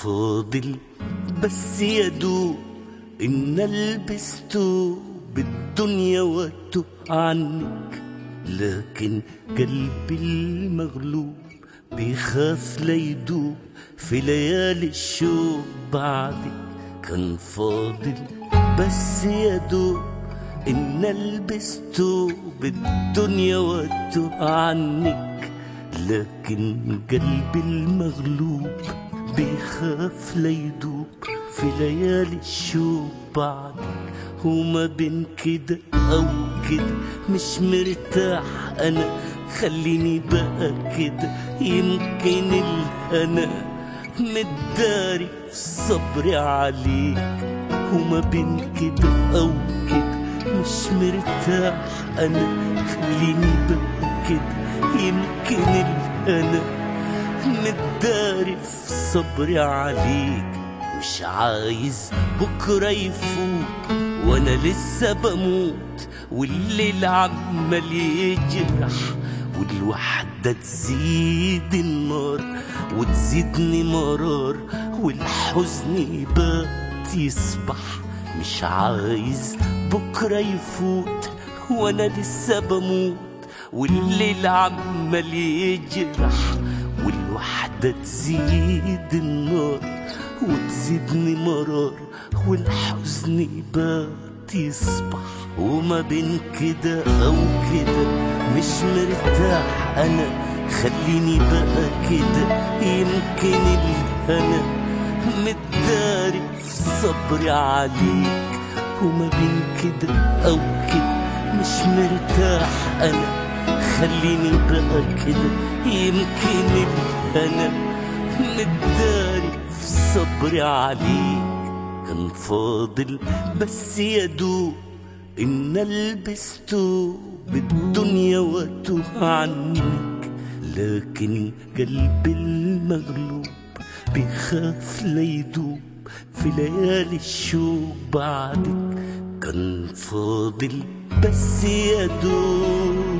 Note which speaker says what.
Speaker 1: فاضل بس يدوب إن ألبس توب الدنيا واتوب عنك لكن قلبي المغلوب بيخاف لا يدوب في ليالي الشوق بعدك كان فاضل بس يدوب إن ألبس توب الدنيا واتوب عنك لكن قلبي المغلوب بيخاف لا يدوب في ليالي الشوق بعدك وما بين كده أو كده مش مرتاح أنا خليني بقى كده يمكن الهنا مداري في صبري عليك وما بين كده أو كده مش مرتاح أنا خليني بقى كده يمكن الهنا متداري في صبري عليك مش عايز بكرة يفوت وانا لسه بموت والليل عمال يجرح والوحدة تزيد النار وتزيدني مرار والحزن يبات يصبح مش عايز بكرة يفوت وانا لسه بموت والليل عمال يجرح والوحدة تزيد النار وتزيدني مرار والحزن يبات يصبح وما بين كده أو كده مش مرتاح أنا خليني بقى كده يمكن الهنا متداري في صبري عليك وما بين كده أو كده مش مرتاح أنا خليني بقى كده يمكن الهنا متداري في صبري عليك كان فاضل بس يدوب إن ألبس توب الدنيا واتوه عنك لكن قلبي المغلوب بيخاف لا يدوب في ليالي الشوق بعدك كان فاضل بس يدوب